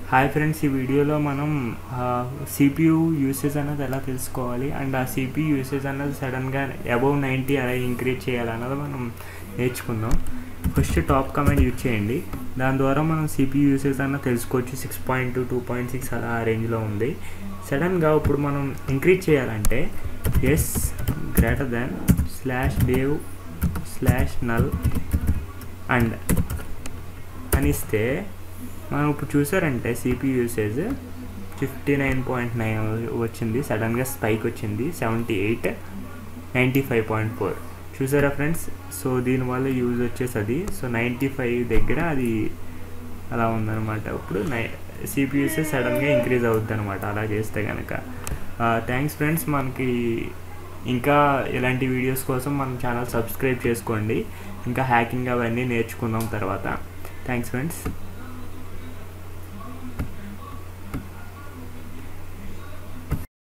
hi friends ఈ వీడియోలో మనం సిపియు యూసేజ్ అన్నది ఎలా తెలుసుకోవాలి అండ్ ఆ సిపియు యూసేజ్ అన్నది సడన్గా అబౌవ్ నైంటీ ఎలా ఇంక్రీజ్ చేయాలన్నది మనం నేర్చుకుందాం ఫస్ట్ టాప్ కమెంట్ యూజ్ చేయండి దాని ద్వారా మనం సిపియు యూసేజ్ అన్న తెలుసుకోవచ్చు six point two two point six అలా ఆ రేంజ్లో ఉంది సడన్గా ఇప్పుడు మనం ఇంక్రీజ్ చేయాలంటే S greater than slash dev slash null and అనిస్తే మనం ఇప్పుడు చూసారంటే CPU usage fifty nine point nine వచ్చింది సడన్గా స్పైక్ వచ్చింది seventy eight ninety five point four చూసారా ఫ్రెండ్స్ సో దీనివల్ల యూజ్ వచ్చేసి అది సో నైంటీ ఫైవ్ దగ్గర అది అలా ఉందన్నమాట ఇప్పుడు నై సిపి యూసేజ్ సడన్గా ఇంక్రీజ్ అవుద్ది అనమాట అలా చేస్తే కనుక థ్యాంక్స్ ఫ్రెండ్స్ మనకి ఇంకా ఇలాంటి వీడియోస్ కోసం మన ఛానల్ సబ్స్క్రైబ్ చేసుకోండి ఇంకా హ్యాకింగ్ అవన్నీ నేర్చుకుందాం తర్వాత థ్యాంక్స్ ఫ్రెండ్స్